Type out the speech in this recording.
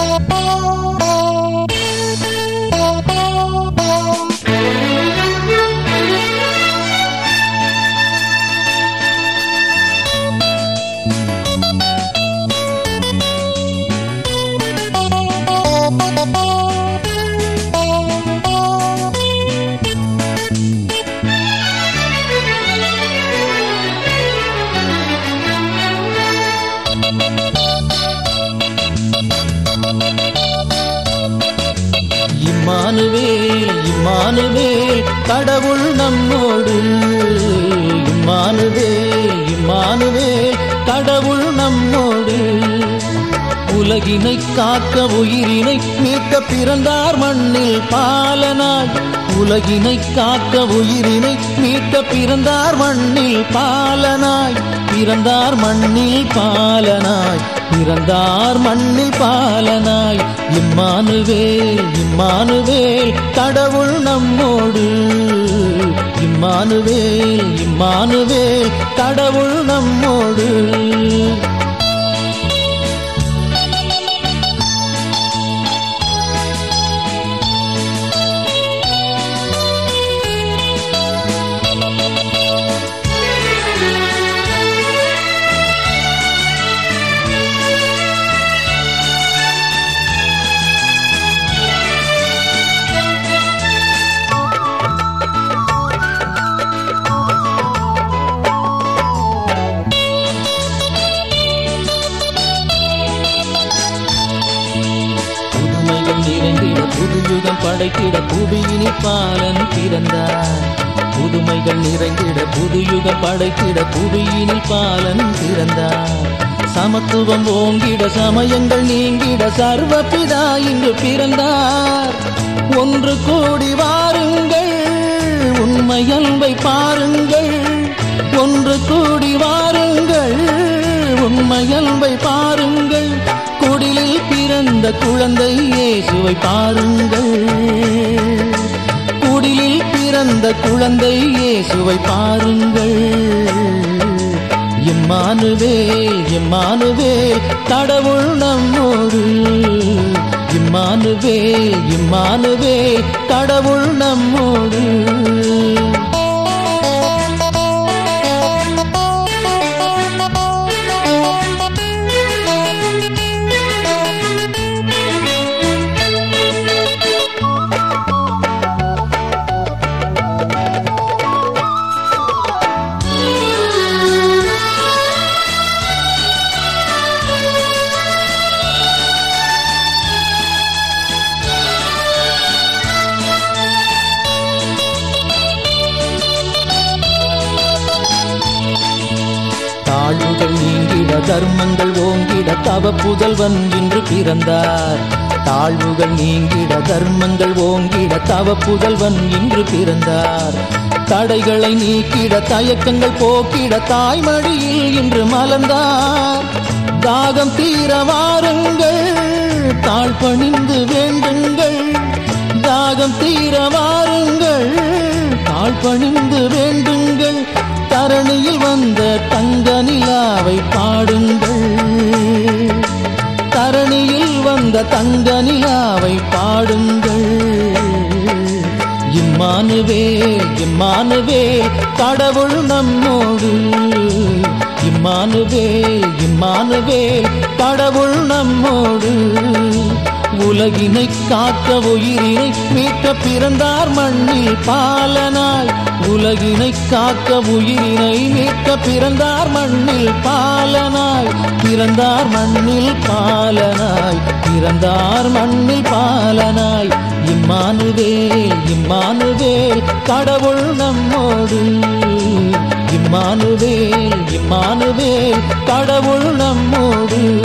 Emmanuel Emmanuel கடவுள் நம்மோடு Emmanuel Emmanuel கடவுள் நம்மோடு உலகினை காக்க உயிரினை மீட்க பிறந்தார் மண்ணில் பாலனாய் உலகினை காக்க உயிரினை மீட்க பிறந்தார் மண்ணில் பாலனாய் பிறந்தார் மண்ணில் பாலனாய் பிறந்தார் மண்ணில் பாலனாய் இம்மானுவேல் இம்மானுவேல் கடவுள் நம்மோடு இம்மானுவேல் இம்மானுவேல் கடவுள் நம்மோடு புதுமைகள் நிறைந்திட புதுயுகம் படைத்திட புவியினில் பாலன் பிறந்தார் புதுமைகள் நிறைந்திட புதுயுகம் படைத்திட புவியினில் பாலன் பிறந்தார் சமத்துவம் ஓங்கிட சமயங்கள் நீங்கிட சர்வபிதா இங்கு பிறந்தார் ஒன்று கூடி வாருங்கள் உண்மை அன்பை பாருங்கள் ஒன்று கூடி வாருங்கள் உண்மை அன்பை பாருங்கள் குடிலில் பிறந்த குழந்தை இயேசுவை பாருங்கள் குடிலில் பிறந்த குழந்தை இயேசுவை பாருங்கள் இம்மானுவேல் இம்மானுவேல் கடவுள் நம்மோடு இம்மானுவேல் இம்மானுவேல் கடவுள் நம்மோடு தாழ்வுகள் நீங்கிட தர்மங்கள் ஓங்கிட தவ புதல்வன் இன்று பிறந்தார் தாழ்வுகள் நீங்கிட தர்மங்கள் ஓங்கிட தவ புதல்வன் இன்று பிறந்தார் தடைகளை நீக்கிட தயக்கங்கள் போக்கிட தாய்மடியில் இன்று மலர்ந்தார் தாகம் தீர வாருங்கள் தாழ் பணிந்து வேண்டுங்கள் தாகம் தீர வாருங்கள் தாழ் பணிந்து வேண்டுங்கள் தரணியில் வந்த தங்க நிலாவை பாடுங்கள் தரணியில் வந்த தங்க நிலாவை பாடுங்கள் இம்மானுவே இம்மானுவே கடவுள் நம்மோடு இம்மானுவே இம்மானுவே கடவுள் நம்மோடு உலகினை காக்க உயிரினை மீட்க பிறந்தார் மண்ணில் பாலனாய் உலகினை காக்க உயிரினை மீட்க பிறந்தார் மண்ணில் பாலனாய் பிறந்தார் மண்ணில் பாலனாய் பிறந்தார் மண்ணில் பாலனாய் இம்மானுவேல் இம்மானுவேல் கடவுள் நம்மோடு இம்மானுவேல் இம்மானுவேல் கடவுள் நம்மோடு